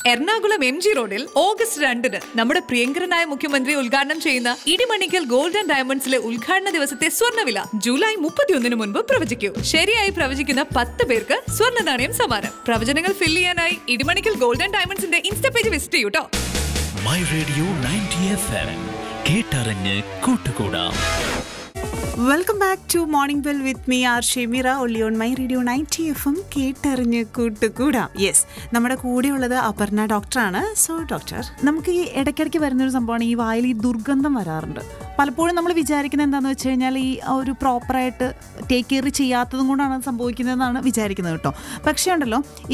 Ernakulam M G റോഡിൽ August രണ്ടിന് നമ്മുടെ പ്രിയങ്കരനായ മുഖ്യമന്ത്രി ഉദ്ഘാടനം ചെയ്യുന്ന ഇടിമണിക്കൽ ഗോൾഡ് ആൻഡ് ഡയമണ്ട്സിലെ ഉദ്ഘാടന ദിവസത്തെ സ്വർണ്ണവില ജൂലൈ മുപ്പത്തിയൊന്നിന് മുൻപ് പ്രവചിക്കൂ ശരിയായി പ്രവചിക്കുന്ന പത്ത് പേർക്ക് സ്വർണ്ണ നാണയം സമ്മാനം പ്രവചനങ്ങൾ ഫിൽ ചെയ്യാനായി ഇടിമണിക്കൽ ഗോൾഡ് ആൻഡ് ഡയമണ്ട്സിന്റെ ഇൻസ്റ്റ പേജ് വിസിറ്റ് ചെയ്യൂട്ടോ my radio ninety F M കേട്ടറിഞ്ഞ് കൂട്ടുകൂടാം welcome back to morning bell with me R Shemira only on my radio ninety F M കേട്ടറിഞ്ഞ് കൂട്ടുകൂടാം യെസ് നമ്മുടെ കൂടെയുള്ളത് അപർണ ഡോക്ടറാണ് സോ ഡോക്ടർ നമുക്ക് ഈ ഇടയ്ക്കിടയ്ക്ക് വരുന്നൊരു സംഭവമാണ് ഈ വായിൽ ഈ ദുർഗന്ധം വരാറുണ്ട് പലപ്പോഴും നമ്മൾ വിചാരിക്കുന്നത് എന്താണെന്ന് വെച്ച് കഴിഞ്ഞാൽ ഈ ഒരു പ്രോപ്പറായിട്ട് ടേക്ക് കെയർ ചെയ്യാത്തതും കൊണ്ടാണ് അത് സംഭവിക്കുന്നതെന്നാണ് വിചാരിക്കുന്നത് കേട്ടോ പക്ഷേ ഉണ്ടല്ലോ